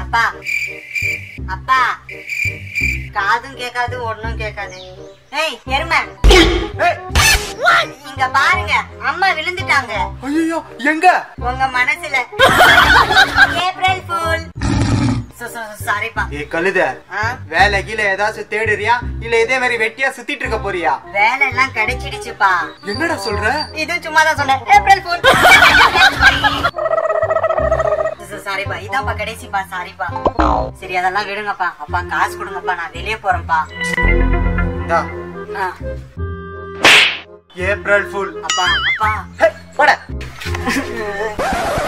அப்பா அப்பா காதும் கேட்காது ஒண்ணும் கேட்காது ஏய் எருமை ஏய், இங்க பாருங்க அம்மா விழுந்துட்டாங்க ஐயோ எங்க உங்க மனசுல ஏப்ரல் ஃபூல் சாரிப்பா ஏ கழுத ஆ? வேலை கீழே ஏதாச்சும் தேடுறியா இல்ல இதே மாதிரி வெட்டியா சுத்திட்டு இருக்க போறியா வேலை எல்லாம் கிடைச்சிடுச்சுப்பா என்னடா சொல்ற இது சும்மா தான் சொன்னேன் ஏப்ரல் ஃபூல் சாரிப்பா இதான்ப்பா கடைசிப்பா சாரிப்பா சரி அதெல்லாம் விடுங்கப்பா அப்பா காசு கொடுங்கப்பா நான் வெளியே போறேன்ப்பா இந்தா, ஆ, ஏப்ரல் ஃபுல் அப்பா அப்பா போட